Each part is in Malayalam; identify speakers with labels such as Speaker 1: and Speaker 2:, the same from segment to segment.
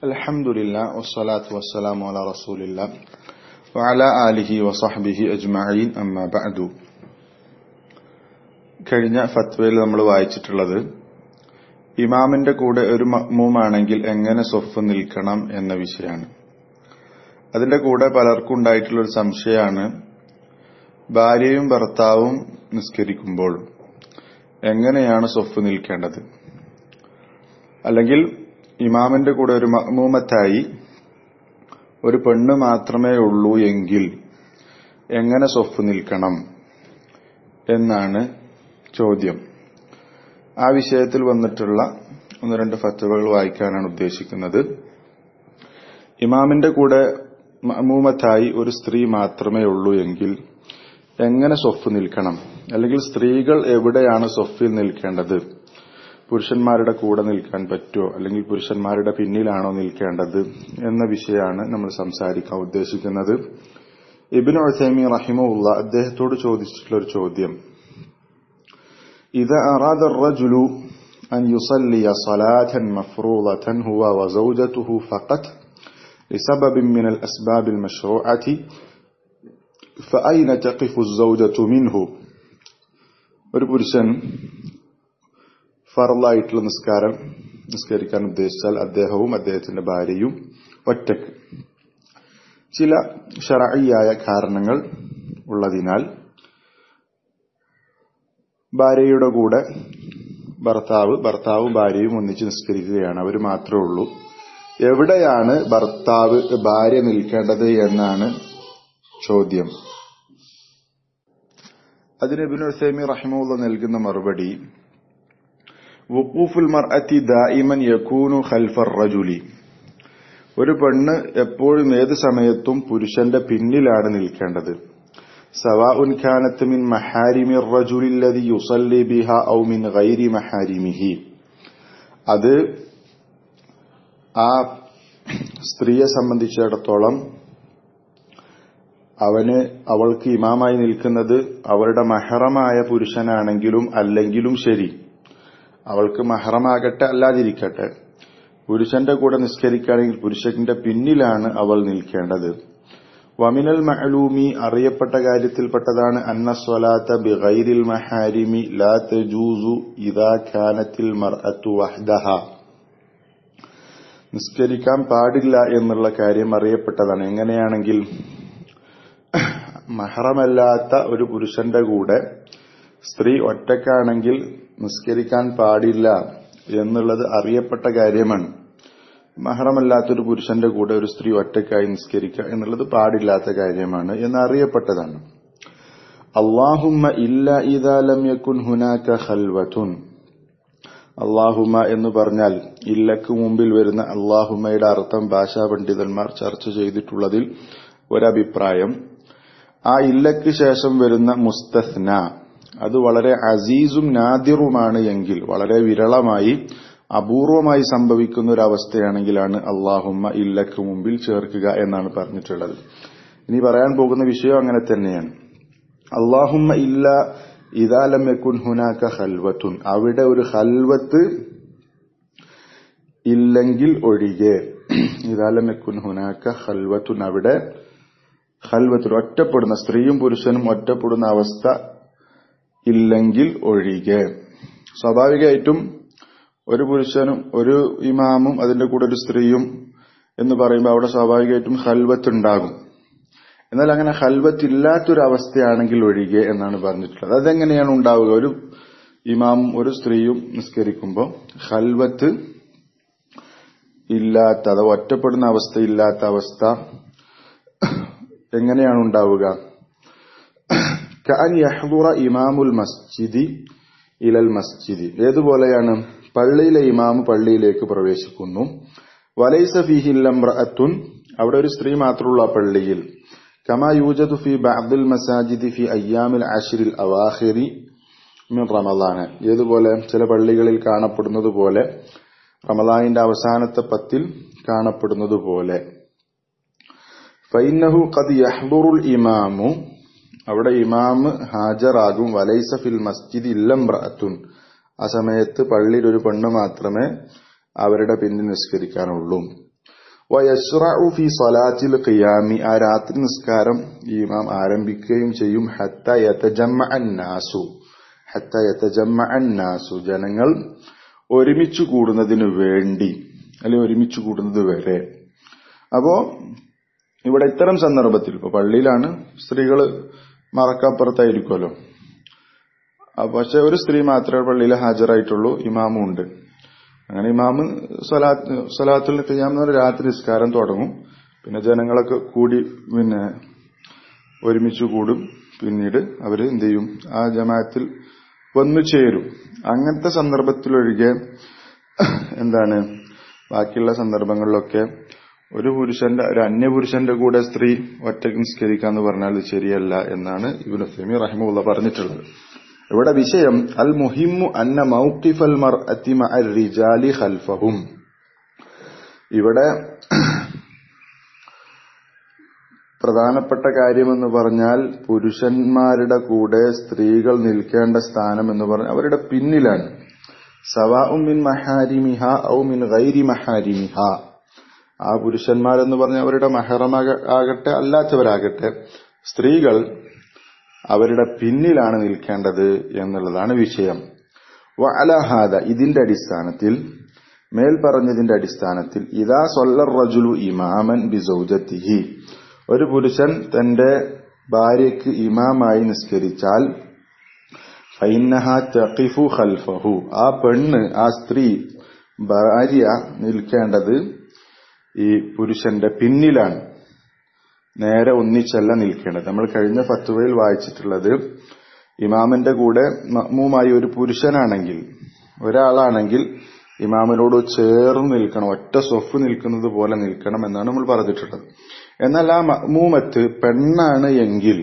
Speaker 1: الحمد لله والصلاة والسلام على رسول الله وعلى آله وصحبه أجمعين أما بعد കഴിഞ്ഞ ഫത്വയിൽ നമ്മൾ വായിച്ചിട്ടുള്ളത് ഇമാമിന്റെ കൂടെ ഒരു മഅ്മൂമാണെങ്കിൽ എങ്ങനെ സൊഫ് നിൽക്കണം എന്ന വിഷയമാണ് അതിന്റെ കൂടെ പലർക്കും ഉണ്ടായിട്ടുള്ള ഒരു സംശയമാണ് ഭാര്യയും ഭർത്താവും നിസ്കരിക്കുമ്പോൾ എങ്ങനെയാണ് സൊഫ് നിൽക്കേണ്ടത് അല്ലെങ്കിൽ ഇമാമിന്റെ കൂടെ ഒരു മഅ്മൂമത്തായി ഒരു പെണ്ണ് മാത്രമേ ഉള്ളൂ എങ്കിൽ എങ്ങനെ സൊഫ് നിൽക്കണം എന്നാണ് ചോദ്യം ആ വിഷയത്തിൽ വന്നിട്ടുള്ള ഒന്ന് രണ്ട് ഫത്തുവകൾ വായിക്കാനാണ് ഉദ്ദേശിക്കുന്നത് ഇമാമിന്റെ കൂടെ മഅ്മൂമത്തായി ഒരു സ്ത്രീ മാത്രമേ ഉള്ളൂ എങ്കിൽ എങ്ങനെ സൊഫ് നിൽക്കണം അല്ലെങ്കിൽ സ്ത്രീകൾ എവിടെയാണ് സൊഫിൽ നിൽക്കേണ്ടത് പുരുഷന്മാരുടെ കൂടെ നിൽക്കാൻ പറ്റുമോ അല്ലെങ്കിൽ പുരുഷന്മാരുടെ പിന്നിലാണോ നിൽക്കേണ്ടത് എന്ന വിഷയമാണ് നമ്മൾ സംസാരിക്കാൻ ഉദ്ദേശിക്കുന്നത് ഇബിൻ ഒസൈമി റഹിമുള്ള അദ്ദേഹത്തോട് ചോദിച്ചിട്ടുള്ള ഒരു ചോദ്യം إذا أراد الرجل أن يصلي صلاة مفروضة هو وزوجته فقط لسبب من الأسباب المشروعة فأين تقف الزوجة منه ഒരു പുരുഷൻ ഫറലായിട്ടുള്ള നിസ്കാരം നിസ്കരിക്കാൻ ഉദ്ദേശിച്ചാൽ അദ്ദേഹവും അദ്ദേഹത്തിന്റെ ഭാര്യയും ഒറ്റക്ക് ചില ഷറയായ കാരണങ്ങൾ ഉള്ളതിനാൽ ഭാര്യയുടെ കൂടെ ഭർത്താവ് ഭർത്താവും ഭാര്യയും ഒന്നിച്ച് നിസ്കരിക്കുകയാണ് അവർ മാത്രമേ ഉള്ളൂ എവിടെയാണ് ഭർത്താവ് ഭാര്യ നിൽക്കേണ്ടത് എന്നാണ് ചോദ്യം അതിന് ഇബിൻ ഉസൈമി റഹിമുള്ള നൽകുന്ന മറുപടി വുക്കൂഫുൽ മർഅത്തി ദായിമൻ യക്കൂനു ഖൽഫർ റജുലി ഒരു പെണ്ണ് എപ്പോഴും ഏത് സമയത്തും പുരുഷന്റെ പിന്നിലാണ് നിൽക്കേണ്ടത് സവാഉൻ കാനത്ത് മിൻ മഹാരിമി റജുലില്ലതി യുസല്ലി ബിഹ ഔ മിൻ ഗൈരി മഹാരിമിഹി അത് ആ സ്ത്രീയെ സംബന്ധിച്ചിടത്തോളം അവന് അവൾക്ക് ഇമാമായി നിൽക്കുന്നത് അവരുടെ മഹറമായ പുരുഷനാണെങ്കിലും അല്ലെങ്കിലും ശരി അവൾക്ക് മഹറമാകട്ടെ അല്ലാതിരിക്കട്ടെ പുരുഷന്റെ കൂടെ നിസ്കരിക്കുകയാണെങ്കിൽ പുരുഷന്റെ പിന്നിലാണ് അവൾ നിൽക്കേണ്ടത് വമിനൽ മഅലൂമി അറിയപ്പെട്ട കാര്യത്തിൽപ്പെട്ടതാണ് അന്ന സ്വലാത്ത ബിഗൈരിൽ മഹാരിമി ലാ തജൂസു ഇദാ കാനത്തിൽ മർഅത്തു വഹ്ദഹ നിസ്കരിക്കാൻ പാടില്ല എന്നുള്ള കാര്യം അറിയപ്പെട്ടതാണ് എങ്ങനെയാണെങ്കിൽ മഹറമല്ലാത്ത ഒരു പുരുഷന്റെ കൂടെ സ്ത്രീ ഒറ്റക്കാണെങ്കിൽ നിസ്കരിക്കാൻ പാടില്ല എന്നുള്ളത് അറിയപ്പെട്ട കാര്യമാണ് മഹറമല്ലാത്തൊരു പുരുഷന്റെ കൂടെ ഒരു സ്ത്രീ ഒറ്റക്കായി നിസ്കരിക്കുക എന്നുള്ളത് പാടില്ലാത്ത കാര്യമാണ് എന്ന് അറിയപ്പെട്ടതാണ് അള്ളാഹുമ്മ ഇല്ല ഇദാലം യക്കുൻ ഹുനാക്ക ഖൽവത്തുൻ അള്ളാഹുമ എന്ന് പറഞ്ഞാൽ ഇല്ലക്ക് മുമ്പിൽ വരുന്ന അള്ളാഹുമയുടെ അർത്ഥം ഭാഷാ പണ്ഡിതന്മാർ ചർച്ച ചെയ്തിട്ടുള്ളതിൽ ഒരഭിപ്രായം ആ ഇല്ലക്ക് ശേഷം വരുന്ന മുസ്തസ്ന അത് വളരെ അസീസും നാദിറുമാണ് എങ്കിൽ വളരെ വിരളമായി അപൂർവമായി സംഭവിക്കുന്ന ഒരു അവസ്ഥയാണെങ്കിലാണ് അള്ളാഹുമ്മ ഇല്ലക്ക് മുമ്പിൽ ചേർക്കുക എന്നാണ് പറഞ്ഞിട്ടുള്ളത് ഇനി പറയാൻ പോകുന്ന വിഷയം അങ്ങനെ തന്നെയാണ് അള്ളാഹുമ്മ ഇല്ല ഇതാലം യക്കുൻ ഹുനാക്ക ഹൽവത്തുൻ അവിടെ ഒരു ഹൽവത്ത് ഇല്ലെങ്കിൽ ഒഴികെ ഇതാലം യക്കുൻ ഹുനാക്ക ഹൽവത്തുൻ അവിടെ ഹൽവത്തുൻ ഒറ്റപ്പെടുന്ന സ്ത്രീയും പുരുഷനും ഒറ്റപ്പെടുന്ന അവസ്ഥ ഇല്ലെങ്കിൽ ഒഴികെ സ്വാഭാവികമായിട്ടും ഒരു പുരുഷനും ഒരു ഇമാമും അതിന്റെ കൂടെ ഒരു സ്ത്രീയും എന്ന് പറയുമ്പോൾ അവിടെ സ്വാഭാവികമായിട്ടും ഹൽവത്ത് ഉണ്ടാകും എന്നാൽ അങ്ങനെ ഹൽവത്ത് ഇല്ലാത്തൊരു അവസ്ഥയാണെങ്കിൽ ഒഴികെ എന്നാണ് പറഞ്ഞിട്ടുള്ളത് അതെങ്ങനെയാണ് ഉണ്ടാവുക ഒരു ഇമാമും ഒരു സ്ത്രീയും നിസ്കരിക്കുമ്പോൾ ഹൽവത്ത് ഇല്ലാത്ത അഥവാ ഒറ്റപ്പെടുന്ന അവസ്ഥ ഇല്ലാത്ത അവസ്ഥ എങ്ങനെയാണ് ഉണ്ടാവുക കാൻ യഹ്ദുറ ഇമാമുൽ മസ്ജിദി ഇലൽ മസ്ജിദി ഏതുപോലെയാണ് പള്ളിയിലെ ഇമാമ് പള്ളിയിലേക്ക് പ്രവേശിക്കുന്നു വലൈസ ഫിഹില്ലംറഅത്തുൻ അവിടെ ഒരു സ്ത്രീ മാത്രമുള്ള പള്ളിയിൽ കമാ യൂജദു ഫി ബഅദിൽ മസാജിദി ഫി അയ്യാമിൽ അഷിറിൽ അവാഖിരി മിൻ റമദാന് ഏതുപോലെ ചില പള്ളികളിൽ കാണപ്പെടുന്നത് പോലെ റമദാനിന്റെ അവസാനത്തെ പത്തിൽ കാണപ്പെടുന്നത് പോലെ ഫൈനഹു ഖദ് യഹ്ദുറുൽ ഇമാമു അവിടെ ഇമാമ് ഹാജറാകും വലൈസ ഫിൽ മസ്ജിദ് ഇല്ലംറഅത്തുൻ ആ സമയത്ത് പള്ളിയിൽ ഒരു പെണ്ണ് മാത്രമേ അവരുടെ പിന്നിൽ നിസ്കരിക്കാനുള്ളൂ വയസ്റഉ ഫി സ്വലാത്തിൽ ഖിയാമി ആ രാത്രി നിസ്കാരം ഈ ഇമാം ആരംഭിക്കുകയും ചെയ്യും ഹത്ത യതജമ്മഅ അന്നാസു ഹത്ത യതജമ്മഅ അന്നാസു ജനങ്ങൾ ഒരുമിച്ച് കൂടുന്നതിന് വേണ്ടി അല്ലെങ്കിൽ ഒരുമിച്ച് കൂടുന്നത് വരെ അപ്പോ ഇവിടെ ഇത്തരം സന്ദർഭത്തിൽ ഇപ്പൊ പള്ളിയിലാണ് സ്ത്രീകൾ മറക്കപ്പുറത്തായിരിക്കുമല്ലോ പക്ഷെ ഒരു സ്ത്രീ മാത്രമേ പള്ളിയിൽ ഹാജരായിട്ടുള്ളൂ ഇമാമും ഉണ്ട് അങ്ങനെ ഇമാമ് സ്വലാത്ത് സ്വലാത്തുൽ ഖിയാം എന്ന് പറഞ്ഞ രാത്രി നിസ്കാരം തുടങ്ങും പിന്നെ ജനങ്ങളൊക്കെ കൂടി പിന്നെ ഒരുമിച്ച് കൂടും പിന്നീട് അവര് എന്ത് ചെയ്യും ആ ജമാഅത്തിൽ വന്നു ചേരും അങ്ങനത്തെ സന്ദർഭത്തിലൊഴികെ എന്താണ് ബാക്കിയുള്ള സന്ദർഭങ്ങളിലൊക്കെ ഒരു പുരുഷന്റെ ഒരു അന്യപുരുഷന്റെ കൂടെ സ്ത്രീ ഒറ്റയ്ക്ക് നിസ്കരിക്കാന്ന് പറഞ്ഞാൽ ഇത് ശരിയല്ല എന്നാണ് ഇബിൻ ഫെമി റഹിമുള്ള പറഞ്ഞിട്ടുള്ളത് ഇവിടെ വിഷയം അൽ മുഹിമു അന്ന മൗക്കിഫൽ മർ അത്തിമ അൽ റിജാലി ഖൽഫഹും ഇവിടെ പ്രധാനപ്പെട്ട കാര്യമെന്ന് പറഞ്ഞാൽ പുരുഷന്മാരുടെ കൂടെ സ്ത്രീകൾ നിൽക്കേണ്ട സ്ഥാനം എന്ന് പറഞ്ഞാൽ അവരുടെ പിന്നിലാണ് സവാഉം മിൻ മഹാരിമിഹ ഔ മിൻ ഗൈരി മഹാരിമിഹ ആ പുരുഷന്മാരെന്ന് പറഞ്ഞ അവരുടെ മഹറമാകട്ടെ അല്ലാത്തവരാകട്ടെ സ്ത്രീകൾ അവരുടെ പിന്നിലാണ് നിൽക്കേണ്ടത് എന്നുള്ളതാണ് വിഷയം അലഹാദ ഇതിന്റെ അടിസ്ഥാനത്തിൽ മേൽ പറഞ്ഞതിന്റെ അടിസ്ഥാനത്തിൽ ഇതാ സൊല്ലർ റജുലു ഇമാമൻ ബിസൗജത്തിഹി ഒരു പുരുഷൻ തന്റെ ഭാര്യയ്ക്ക് ഇമാമായി നിസ്കരിച്ചാൽ ഫൈനഹ തഖിഫു ഖൽഫഹു ആ പെണ്ണ് ആ സ്ത്രീ ഭാര്യ നിൽക്കേണ്ടത് ഈ പുരുഷന്റെ പിന്നിലാണ് നേരെ ഒന്നിച്ചല്ല നിൽക്കേണ്ടത് നമ്മൾ കഴിഞ്ഞ ഫത്തുവയിൽ വായിച്ചിട്ടുള്ളത് ഇമാമിന്റെ കൂടെ മഅ്മൂമായി ഒരു പുരുഷനാണെങ്കിൽ ഒരാളാണെങ്കിൽ ഇമാമിനോട് ചേർന്ന് നിൽക്കണം ഒറ്റ സൊഫ് നിൽക്കുന്നത് പോലെ നിൽക്കണം എന്നാണ് നമ്മൾ പറഞ്ഞിട്ടുള്ളത് എന്നാൽ ആ മഅ്മൂമത്ത് പെണ്ണാണ് എങ്കിൽ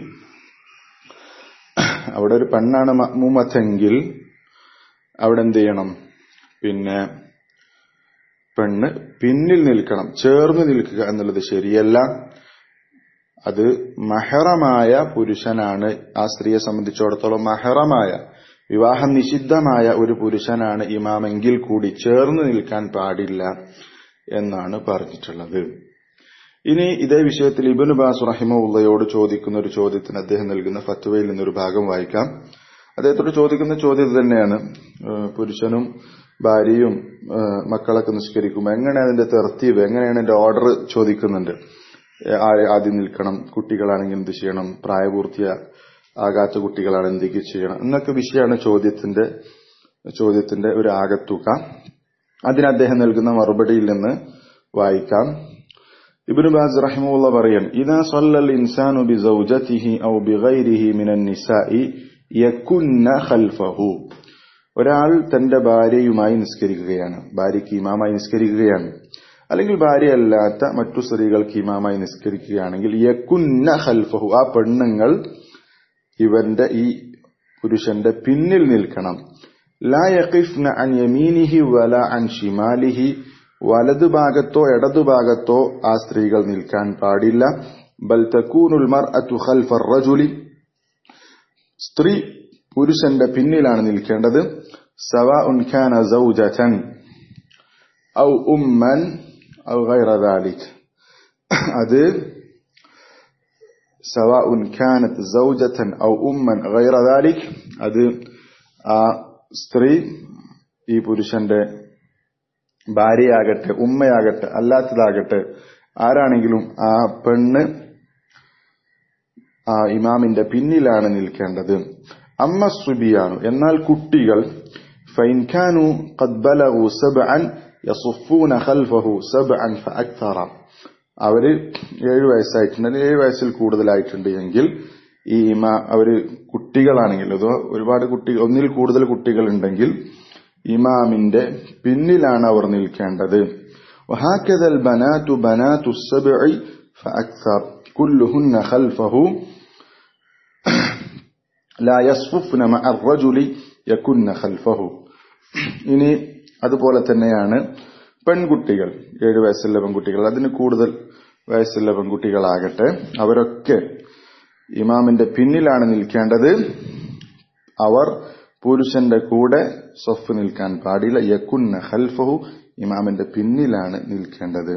Speaker 1: അവിടെ ഒരു പെണ്ണാണ് മഅ്മൂമത്തെങ്കിൽ അവിടെ എന്ത് ചെയ്യണം പിന്നെ പെണ്ണ് പിന്നിൽ നിൽക്കണം ചേർന്ന് നിൽക്കുക എന്നുള്ളത് ശരിയല്ല അത് മഹറമായ പുരുഷനാണ് ആ സ്ത്രീയെ സംബന്ധിച്ചിടത്തോളം മഹറമായ വിവാഹം നിഷിദ്ധമായ ഒരു പുരുഷനാണ് ഇമാമെങ്കിൽ കൂടി ചേർന്ന് നിൽക്കാൻ പാടില്ല എന്നാണ് പറഞ്ഞിട്ടുള്ളത് ഇനി ഇതേ വിഷയത്തിൽ ഇബിൻ ബാസ് റഹിമുള്ളയോട് ചോദിക്കുന്ന ഒരു ചോദ്യത്തിന് അദ്ദേഹം നൽകുന്ന ഫത്വയിൽ നിന്നൊരു ഭാഗം വായിക്കാം അദ്ദേഹത്തോട് ചോദിക്കുന്ന ചോദ്യം തന്നെയാണ് പുരുഷനും ഭാര്യയും മക്കളൊക്കെ നിഷ്കരിക്കുമ്പോൾ എങ്ങനെ അതിന്റെ തെർത്തീവ് എങ്ങനെയാണ് എന്റെ ഓർഡർ ചോദിക്കുന്നുണ്ട് ആദ്യം നിൽക്കണം കുട്ടികളാണെങ്കിൽ എന്ത് ചെയ്യണം പ്രായപൂർത്തിയ ആകാത്ത കുട്ടികളാണ് എന്തൊക്കെ ചെയ്യണം എന്നൊക്കെ വിഷയമാണ് ചോദ്യത്തിന്റെ ചോദ്യത്തിന്റെ ഒരു ആകത്തുക അതിന് അദ്ദേഹം നൽകുന്ന മറുപടിയിൽ നിന്ന് വായിക്കാം ഇബ്നു ബാസ് റഹിമുള്ള പറയാൻ ഇദാ സല്ലൽ ഇൻസാനു ബിസൗജതിഹി ഔ ബിഗൈരിഹി മിനൻ നിസാഇ യകുന്ന ഖൽഫഹു ഒരാൾ തന്റെ ഭാര്യയുമായി നിസ്കരിക്കുകയാണ് ഭാര്യയ്ക്ക് ഇമാമായി നിസ്കരിക്കുകയാണ് അല്ലെങ്കിൽ ഭാര്യയല്ലാത്ത മറ്റു സ്ത്രീകൾക്ക് ഇമാമായി നിസ്കരിക്കുകയാണെങ്കിൽ യകുന്ന ഖൽഫഹു ആ പെണ്ണുങ്ങൾ ഇവന്റെ ഈ പുരുഷന്റെ പിന്നിൽ നിൽക്കണം ലാ യഖിഫ്ന അൻ യമീനിഹി വല അൻ ഷിമാലിഹി വലതുഭാഗത്തോ ഇടതുഭാഗത്തോ ആ സ്ത്രീകൾ നിൽക്കാൻ പാടില്ല ബൽ തക്കൂനുൽ മർഅതു ഖൽഫ റജുലി സ്ത്രീ പുരുഷന്റെ പിന്നിലാണ് നിൽക്കേണ്ടത് സവാഉൻ കാന സൗജതൻ ഔ ഉമ്മൻ ഔ ഗൈറ ദാലിക് അത് സവാഉൻ കാനത്ത് സൗജതൻ ഔ ഉമ്മൻ ഗൈറ ദാലിക് അത് ആ സ്ത്രീ ഈ പുരുഷന്റെ ഭാര്യയാകട്ടെ ഉമ്മയാകട്ടെ അല്ലാത്തതാകട്ടെ ആരാണെങ്കിലും ആ പെണ്ണ് ആ ഇമാമിന്റെ പിന്നിലാണ് നിൽക്കേണ്ടത് അമ്മ സുബിയാനു എന്നാൽ കുട്ടികൾ ഫൈൻഖാനു ഖദ്ബലഹു സബ്അൻ യസുഫൂന ഖൽഫഹു സബ്അൻ ഫഅക്തറ അവര് ഏഴു വയസ്സായിട്ടുണ്ട് ഏഴ് വയസ്സിൽ കൂടുതലായിട്ടുണ്ട് എങ്കിൽ ഈ ഇമാ അവര് കുട്ടികളാണെങ്കിൽ അതോ ഒരുപാട് കുട്ടികൾ ഒന്നിൽ കൂടുതൽ കുട്ടികൾ ഉണ്ടെങ്കിൽ ഇമാമിന്റെ പിന്നിലാണ് അവർ നിൽക്കേണ്ടത് وهكذا البنات بنات السبع فأكثر كلهن خلفه لا يصففن مع الرجل يكن خلفه ഇനി അതുപോലെ തന്നെയാണ് പെൺകുട്ടികൾ ഏഴ് വയസ്സുള്ള പെൺകുട്ടികൾ അതിന് കൂടുതൽ വയസ്സുള്ള പെൺകുട്ടികളാകട്ടെ അവരൊക്കെ ഇമാമിന്റെ പിന്നിലാണ് നിൽക്കേണ്ടത് അവർ പുരുഷന്റെ കൂടെ സൊഫ് നിൽക്കാൻ പാടില്ല യക്കുന്ന ഖൽഫഹു ഇമാമിന്റെ പിന്നിലാണ് നിൽക്കേണ്ടത്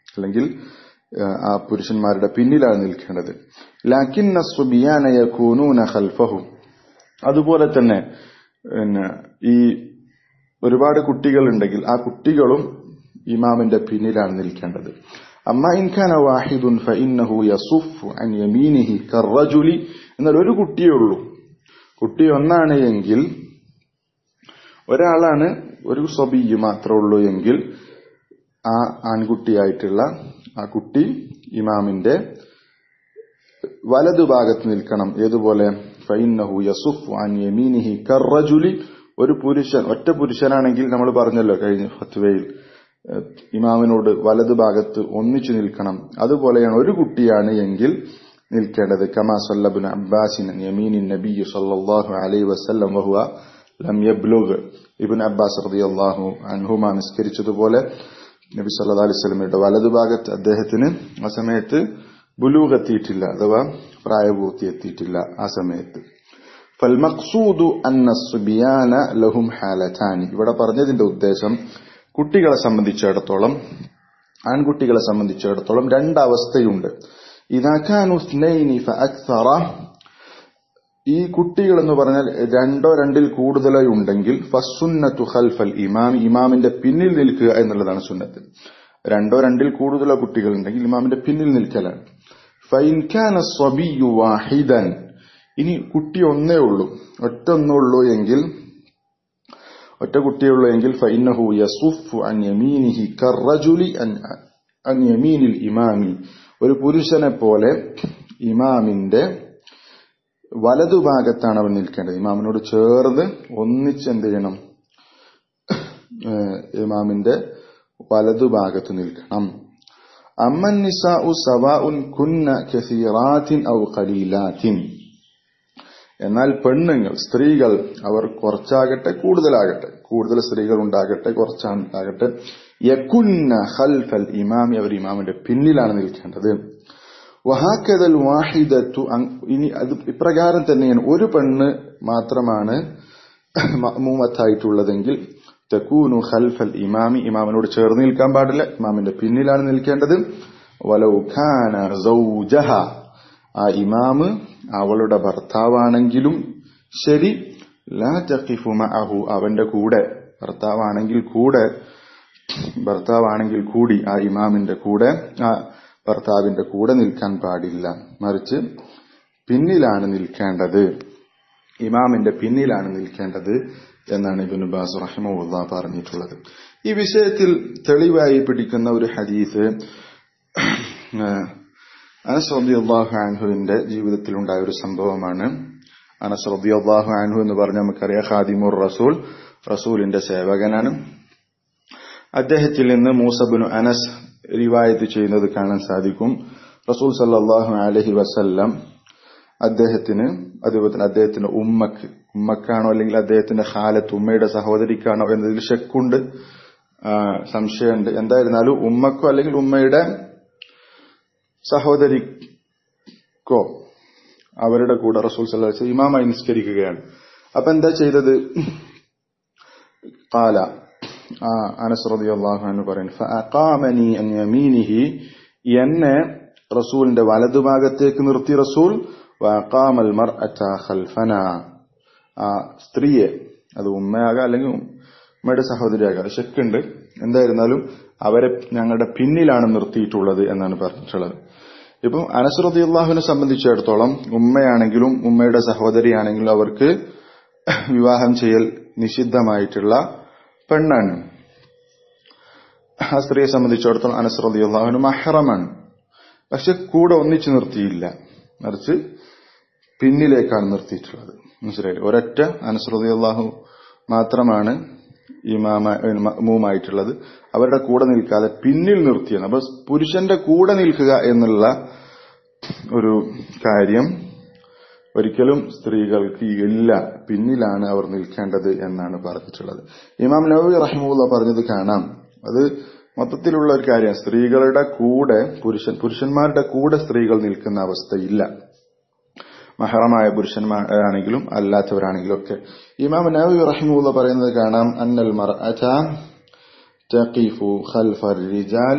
Speaker 1: അല്ലെങ്കിൽ ആ പുരുഷന്മാരുടെ പിന്നിലാണ് നിൽക്കേണ്ടത് ലാക്കിന്ന സുബിയാന യകൂനൂന ഖൽഫഹും അതുപോലെ തന്നെ പിന്നെ ഈ ഒരുപാട് കുട്ടികൾ ഉണ്ടെങ്കിൽ ആ കുട്ടികളും ഇമാമിന്റെ പിന്നിലാണ് നിൽക്കേണ്ടത് അമ്മ ഇൻഖാന വാഹിദുൻ ഫഇന്നഹു യസുഫ് അൻ യമീനിഹി കറജുലി എന്നാൽ ഒരു കുട്ടിയേ ഉള്ളൂ കുട്ടി ഒന്നാണ് എങ്കിൽ ഒരാളാണ് ഒരു സ്വബിയ് മാത്രമേ ഉള്ളൂ എങ്കിൽ ആ ആൺകുട്ടിയായിട്ടുള്ള ആ കുട്ടി ഇമാമിന്റെ വലതുഭാഗത്ത് നിൽക്കണം ഏതുപോലെ ഫൈനഹു യസുഫ് അൻ യമീനിഹി കറജുലി ഒരു പുരുഷൻ ഒറ്റ പുരുഷനാണെങ്കിൽ നമ്മൾ പറഞ്ഞല്ലോ കഴിഞ്ഞ ഫത്വയിൽ ഇമാമിനോട് വലതുഭാഗത്ത് ഒന്നിച്ചു നിൽക്കണം അതുപോലെയാണ് ഒരു കുട്ടിയാണ് എങ്കിൽ നിൽക്കേണ്ടത് കമാ സല്ലബിൻ അബ്ബാസിൻ യമീനിൻ നബി സല്ലല്ലാഹു അലൈഹി വസല്ലം വഹുവ ലം യബ്ലുഗ് ഇബ്ൻ അബ്ബാസ് റളിയല്ലാഹു അൻഹുമ നിസ്കരിച്ചതുപോലെ നബി സല്ലല്ലാഹു അലൈഹി വസല്ലമയുടെ വലതുഭാഗത്ത് അദ്ദേഹത്തിന് ആ സമയത്ത് ബുലൂഗ് എത്തിയിട്ടില്ല അഥവാ പ്രായപൂർത്തി എത്തിയിട്ടില്ല ആ സമയത്ത് ഫൽമഖ്സൂദു അന്ന സുബിയാന ലഹും ഹാലതാനി ഇവിടെ പറഞ്ഞതിന്റെ ഉദ്ദേശം കുട്ടികളെ സംബന്ധിച്ചിടത്തോളം ആൺകുട്ടികളെ സംബന്ധിച്ചിടത്തോളം രണ്ടവസ്ഥയുണ്ട് ഇതാക്കാനു സ്നൈനി ഫഅക്സറ ഈ കുട്ടികൾ എന്ന് പറഞ്ഞാൽ രണ്ടോ രണ്ടിൽ കൂടുതലോ ഉണ്ടെങ്കിൽ ഫസുന്നത്തു ഖൽഫൽ ഇമാം ഇമാമിന്റെ പിന്നിൽ നിൽക്കുക എന്നുള്ളതാണ് സുന്നത്ത് രണ്ടോ രണ്ടിൽ കൂടുതലോ കുട്ടികൾ ഉണ്ടെങ്കിൽ ഇമാമിന്റെ പിന്നിൽ നിൽക്കലാണ് ഫൈൻഖാന സ്വബിയു വാഹിദൻ ഇനി കുട്ടി ഒന്നേ ഉള്ളൂ ഒറ്റ ഒന്നുള്ളൂ എങ്കിൽ ഒറ്റ കുട്ടിയുള്ളൂ എങ്കിൽ ഫൈനഹു യസുഫു അൻ യമീനിഹി കറജുലി അൻ യമീനിൽ ഇമാമി ഒരു പുരുഷനെ പോലെ ഇമാമിന്റെ വലതുഭാഗത്താണ് അവൻ നിൽക്കേണ്ടത് ഇമാമിനോട് ചേർന്ന് ഒന്നിച്ച് എന്ത് ചെയ്യണം ഇമാമിന്റെ വലതുഭാഗത്ത് നിൽക്കണം അമ്മൻ നിസാഉ സവാഉൻ കുന്ന കസീറാത്തിൻ ഔ ഖലീലാത്തിൻ എന്നാൽ പെണ്ണുങ്ങൾ സ്ത്രീകൾ അവർ കുറച്ചാകട്ടെ കൂടുതലാകട്ടെ കൂടുതൽ സ്ത്രീകൾ ഉണ്ടാകട്ടെ കുറച്ചാകട്ടെ യകുന്ന ഖൽഫൽ ഇമാമി അവർ ഇമാമിന്റെ പിന്നിലാണ് നിൽക്കേണ്ടത് വഹാക്കതൽ വാഹിദത്തു ഇനി അത് ഇപ്രകാരം തന്നെയാണ് ഒരു പെണ്ണ് മാത്രമാണ് മൂമത്തായിട്ടുള്ളതെങ്കിൽ തക്കൂനു ഖൽഫൽ ഇമാമി ഇമാമിനോട് ചേർന്ന് നിൽക്കാൻ പാടില്ല ഇമാമിന്റെ പിന്നിലാണ് നിൽക്കേണ്ടത് വലൗഖാന സൗജഹ ആ ഇമാമ് അവളുടെ ഭർത്താവാണെങ്കിലും ശരി ലാ തഖിഫു മഅഹു അവന്റെ കൂടെ ഭർത്താവാണെങ്കിൽ കൂടെ ഭർത്താവാണെങ്കിൽ കൂടി ആ ഇമാമിന്റെ കൂടെ ആ ഭർത്താവിന്റെ കൂടെ നിൽക്കാൻ പാടില്ല മറിച്ച് പിന്നിലാണ് നിൽക്കേണ്ടത് ഇമാമിന്റെ പിന്നിലാണ് നിൽക്കേണ്ടത് എന്നാണ് ഇബിൻ ബാസ് റഹിമുല്ല പറഞ്ഞിട്ടുള്ളത് ഈ വിഷയത്തിൽ തെളിവായി പിടിക്കുന്ന ഒരു ഹദീസ് അനസ് റബിയാഹു ആൻഹുവിന്റെ ജീവിതത്തിൽ ഉണ്ടായ ഒരു സംഭവമാണ് അനസ് റബിയാഹു ആൻഹു എന്ന് പറഞ്ഞ നമുക്കറിയാം ഖാദിമുർ റസൂൽ റസൂലിന്റെ സേവകനാണ് അദ്ദേഹത്തിൽ നിന്ന് മൂസബിനു അനസ് റിവായത്ത് ചെയ്യുന്നത് കാണാൻ സാധിക്കും റസൂൽ സല്ലാഹു അലഹി വസല്ലം അദ്ദേഹത്തിന് അതുപോലെ തന്നെ അദ്ദേഹത്തിന്റെ ഉമ്മക്ക് ഉമ്മക്കാണോ അല്ലെങ്കിൽ അദ്ദേഹത്തിന്റെ ഹാലത്ത് ഉമ്മയുടെ സഹോദരിക്കാണോ എന്നതിൽ ഷെക്കുണ്ട് സംശയമുണ്ട് എന്തായിരുന്നാലും ഉമ്മക്കോ അല്ലെങ്കിൽ ഉമ്മയുടെ സഹോദരിക്കോ അവരുടെ കൂടെ റസൂൽ സല്ലാസ് ഇമാമായി നിസ്കരിക്കുകയാണ് അപ്പൊ എന്താ ചെയ്തത് കാല ആ അനസ്രതി അള്ളാഹു പറയുന്നു എന്നെ റസൂലിന്റെ വലതുഭാഗത്തേക്ക് നിർത്തി റസൂൽ വഖാമൽ മർഅത ഖൽഫന ആ സ്ത്രീയെ അത് ഉമ്മയാകാം അല്ലെങ്കിൽ ഉമ്മയുടെ സഹോദരിയാകാം ശക്കുണ്ട് എന്തായിരുന്നാലും അവരെ ഞങ്ങളുടെ പിന്നിലാണ് നിർത്തിയിട്ടുള്ളത് എന്നാണ് പറഞ്ഞിട്ടുള്ളത് ഇപ്പം അനസ്രതി അള്ളാഹുവിനെ സംബന്ധിച്ചിടത്തോളം ഉമ്മയാണെങ്കിലും ഉമ്മയുടെ സഹോദരിയാണെങ്കിലും അവർക്ക് വിവാഹം ചെയ്യൽ നിഷിദ്ധമായിട്ടുള്ള പെണ്ണാണ് ആ സ്ത്രീയെ സംബന്ധിച്ചിടത്തോളം അനസ്രതി അള്ളാഹുവിന് മഹറമാണ് പക്ഷെ കൂടെ ഒന്നിച്ചു നിർത്തിയില്ല മറിച്ച് പിന്നിലേക്കാണ് നിർത്തിയിട്ടുള്ളത് മനസ്സിലായില്ലേ ഒരൊറ്റ അനസ്രതി അള്ളാഹു മാത്രമാണ് ഇമാമായിട്ടുള്ളത് അവരുടെ കൂടെ നിൽക്കാതെ പിന്നിൽ നിർത്തിയാണ് അപ്പൊ പുരുഷന്റെ കൂടെ നിൽക്കുക എന്നുള്ള ഒരു കാര്യം ഒരിക്കലും സ്ത്രീകൾക്ക് ഇല്ല പിന്നിലാണ് അവർ നിൽക്കേണ്ടത് എന്നാണ് പറഞ്ഞിട്ടുള്ളത് ഇമാം നബി റഹിമുള്ള പറഞ്ഞത് കാണാം അത് മൊത്തത്തിലുള്ള ഒരു കാര്യം സ്ത്രീകളുടെ കൂടെ പുരുഷൻ പുരുഷന്മാരുടെ കൂടെ സ്ത്രീകൾ നിൽക്കുന്ന അവസ്ഥയില്ല മഹറമായ പുരുഷന്മാരാണെങ്കിലും അല്ലാത്തവരാണെങ്കിലും ഒക്കെ ഇമാം നബി റഹിമുള്ള പറയുന്നത് കാണാം അന്നൽ മർഅത തഖീഫു ഖൽഫ റിജാലി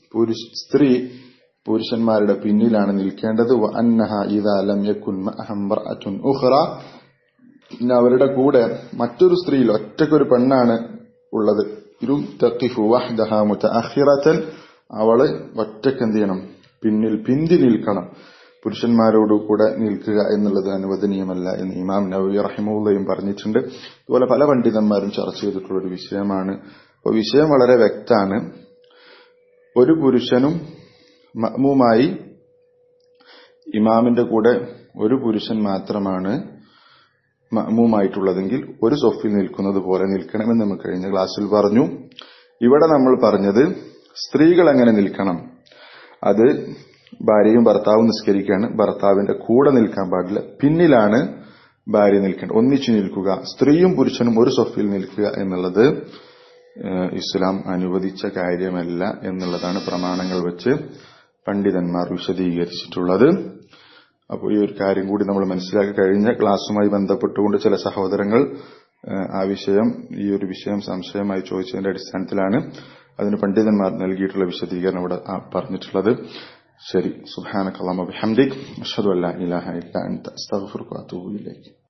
Speaker 1: പുരുഷ സ്ത്രീ പുരുഷന്മാരുടെ പിന്നിലാണ് നിൽക്കേണ്ടത് വ അന്നഹ ഇദാ ലം യകുൻ മഅഹം മർഅത്തുൻ ഉഖ്റ പിന്നെ അവരുടെ കൂടെ മറ്റൊരു സ്ത്രീയിൽ ഒറ്റക്കൊരു പെണ്ണാണ് ഉള്ളത് ഇരും തഖിഫു വഹ്ദഹ മുതഅഖിറതൻ അവള് ഒറ്റക്ക് എന്ത് ചെയ്യണം പിന്നിൽ പിന്തി നിൽക്കണം പുരുഷന്മാരോട് കൂടെ നിൽക്കുക എന്നുള്ളത് അനുവദനീയമല്ല എന്ന് ഇമാം നവവി റഹിമുള്ളയും പറഞ്ഞിട്ടുണ്ട് അതുപോലെ പല പണ്ഡിതന്മാരും ചർച്ച ചെയ്തിട്ടുള്ള ഒരു വിഷയമാണ് അപ്പോൾ വിഷയം വളരെ വ്യക്തമാണ് ഒരു പുരുഷനും മഅ്മൂമായി ഇമാമിന്റെ കൂടെ ഒരു പുരുഷൻ മാത്രമാണ് മഅ്മൂമായിട്ടുള്ളതെങ്കിൽ ഒരു സൊഫിൽ നിൽക്കുന്നത് പോലെ നിൽക്കണമെന്ന് നമ്മൾ കഴിഞ്ഞ ക്ലാസ്സിൽ പറഞ്ഞു ഇവിടെ നമ്മൾ പറഞ്ഞത് സ്ത്രീകൾ എങ്ങനെ നിൽക്കണം അത് ഭാര്യയും ഭർത്താവും നിസ്കരിക്കുകയാണ് ഭർത്താവിന്റെ കൂടെ നിൽക്കാൻ പാടില്ല പിന്നിലാണ് ഭാര്യ നിൽക്കേണ്ടത് ഒന്നിച്ചു നിൽക്കുക സ്ത്രീയും പുരുഷനും ഒരു സൊഫിൽ നിൽക്കുക എന്നുള്ളത് ഏഹ്, ഇസ്ലാം അനുവദിച്ച കാര്യമല്ല എന്നുള്ളതാണ് പ്രമാണങ്ങൾ വെച്ച് പണ്ഡിതന്മാർ വിശദീകരിച്ചിട്ടുള്ളത് അപ്പോൾ ഈ ഒരു കാര്യം കൂടി നമ്മൾ മനസ്സിലാക്കി കഴിഞ്ഞ ക്ലാസ്സുമായി ബന്ധപ്പെട്ടുകൊണ്ട് ചില സഹോദരങ്ങൾ ഏഹ്, ആ വിഷയം ഈ ഒരു വിഷയം സംശയമായി ചോദിച്ചതിന്റെ അടിസ്ഥാനത്തിലാണ് അതിന് പണ്ഡിതന്മാർ നൽകിയിട്ടുള്ള വിശദീകരണം ഇവിടെ ആ പറഞ്ഞിട്ടുള്ളത് ശരി സുബ്ഹാനക്കല്ലാഹു വബിഹംദിക് അഷ്ഹദു അല്ലാ ഇലാഹ ഇല്ല അൻത അസ്തഗ്ഫിറുക വഅതൂബു ഇലൈക്